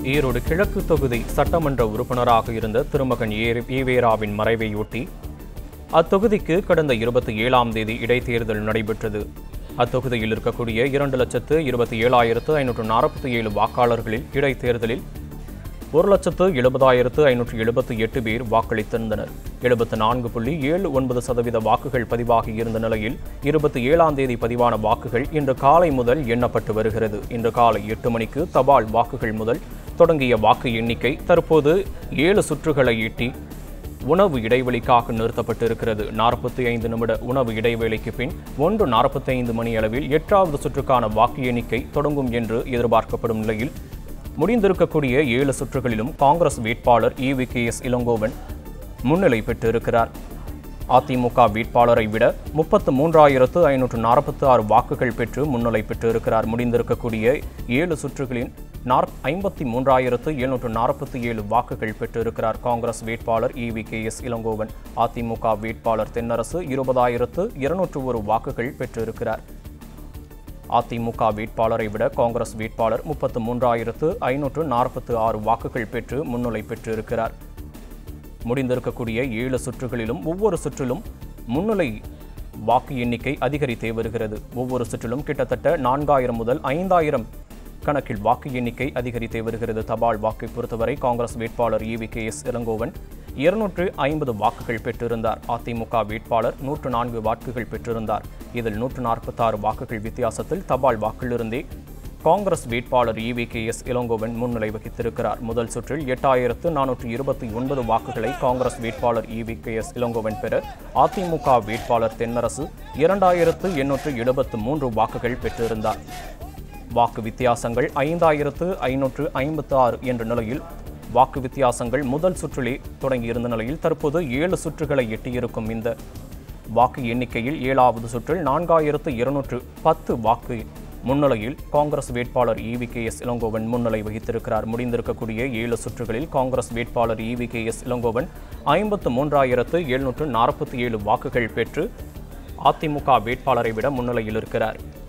ஈரோடு கிழக்கு தொகுதி சட்டமன்ற உறுப்பினராக இருந்த திருமகன் ஏ- ஈவேராவின் மறைவையொட்டி அத்தொகுதிக்கு கடந்த இருபத்தி ஏழாம் தேதி இடைத்தேர்தல் நடைபெற்றது அத்தொகுதியில் இருக்கக்கூடிய இரண்டு லட்சத்து இருபத்தி ஏழாயிரத்து ஐநூற்று நாற்பத்தி ஏழு வாக்காளர்களில் இடைத்தேர்தலில் ஒரு லட்சத்து எழுபதாயிரத்து ஐநூற்று எழுபத்தி எட்டு பேர் வாக்களித்திருந்தனர் எழுபத்து நான்கு புள்ளி ஏழு ஒன்பது சதவீத வாக்குகள் பதிவாகி இருந்த நிலையில் இருபத்தி ஏழாம் தேதி பதிவான வாக்குகள் இன்று காலை முதல் எண்ணப்பட்டு வருகிறது இன்று காலை எட்டு மணிக்கு தபால் வாக்குகள் முதல் தொடங்கிய வாக்கு எண்ணிக்கை தற்போது ஏழு சுற்றுகளை ஈட்டி உணவு இடைவெளிக்காக நிறுத்தப்பட்டிருக்கிறது நாற்பத்தி ஐந்து நிமிட உணவு இடைவேளைக்கு பின் ஒன்று நாற்பத்தி ஐந்து மணி அளவில் எட்டாவது சுற்றுக்கான வாக்கு எண்ணிக்கை தொடங்கும் என்று எதிர்பார்க்கப்படும் நிலையில் முடிந்திருக்கக்கூடிய ஏழு சுற்றுகளிலும் காங்கிரஸ் வேட்பாளர் இவி கே எஸ் இளங்கோவன் முன்னிலை பெற்றிருக்கிறார் அதிமுக வேட்பாளரை விட முப்பத்து மூன்றாயிரத்து ஐநூற்று நாற்பத்தி ஆறு வாக்குகள் பெற்று முன்னிலை பெற்றிருக்கிறார் முடிந்திருக்கக்கூடிய ஏழு சுற்றுகளின் நாற் ஐம்பத்தி மூன்றாயிரத்து எழுநூற்று நாற்பத்தி ஏழு வாக்குகள் பெற்றிருக்கிறார் காங்கிரஸ் வேட்பாளர் இவி கே எஸ் இளங்கோவன் அதிமுக வேட்பாளர் தென்னரசு இருபதாயிரத்து இருநூற்று ஒரு வாக்குகள் பெற்றிருக்கிறார் அதிமுக வேட்பாளரை விட காங்கிரஸ் வேட்பாளர் முப்பத்து மூன்றாயிரத்து ஐநூற்று நாற்பத்து ஆறு வாக்குகள் பெற்று முன்னிலை பெற்றிருக்கிறார் முடிந்திருக்கக்கூடிய ஏழு சுற்றுகளிலும் ஒவ்வொரு சுற்றிலும் முன்னிலை வாக்கு எண்ணிக்கை அதிகரித்தே வருகிறது ஒவ்வொரு சுற்றிலும் கிட்டத்தட்ட நான்காயிரம் முதல் ஐந்தாயிரம் கணக்கில் வாக்கு எண்ணிக்கை அதிகரித்தே வருகிறது தபால் வாக்கை பொறுத்தவரை காங்கிரஸ் வேட்பாளர் இவி கே எஸ் இளங்கோவன் இருநூற்று ஐம்பது வாக்குகள் பெற்றிருந்தார் அதிமுக வேட்பாளர் நூற்று நான்கு வாக்குகள் பெற்றிருந்தார் இதில் நூற்று நாற்பத்தாறு வாக்குகள் வித்தியாசத்தில் தபால் வாக்கிலிருந்தே காங்கிரஸ் வேட்பாளர் இவி கே எஸ் இளங்கோவன் முன்னிலை வகித்திருக்கிறார் முதல் சுற்றில் எட்டாயிரத்து நானூற்று இருபத்தி ஒன்பது வாக்குகளை காங்கிரஸ் வேட்பாளர் இவி கே எஸ் இளங்கோவன் பெற அதிமுக வேட்பாளர் தென்னரசு இரண்டாயிரத்து எண்ணூற்று எழுபத்து மூன்று வாக்குகள் பெற்றிருந்தார் வாக்கு வித்தியாசங்கள் ஐந்தாயிரத்து ஐநூற்று ஐம்பத்து ஆறு என்ற நிலையில் வாக்கு வித்தியாசங்கள் முதல் சுற்றிலே தொடங்கியிருந்த நிலையில் தற்போது ஏழு சுற்றுகளை எட்டியிருக்கும் இந்த வாக்கு எண்ணிக்கையில் ஏழாவது சுற்றில் நான்காயிரத்து இருநூற்று பத்து வாக்கு முன்னிலையில் காங்கிரஸ் வேட்பாளர் இவி கே எஸ் இளங்கோவன் முன்னிலை வகித்திருக்கிறார் முடிந்திருக்கக்கூடிய ஏழு சுற்றுகளில் காங்கிரஸ் வேட்பாளர் இவி கே எஸ் இளங்கோவன் ஐம்பத்து மூன்றாயிரத்து எழுநூற்று நாற்பத்தி ஏழு வாக்குகள் பெற்று அதிமுக வேட்பாளரை விட முன்னிலையில் இருக்கிறார்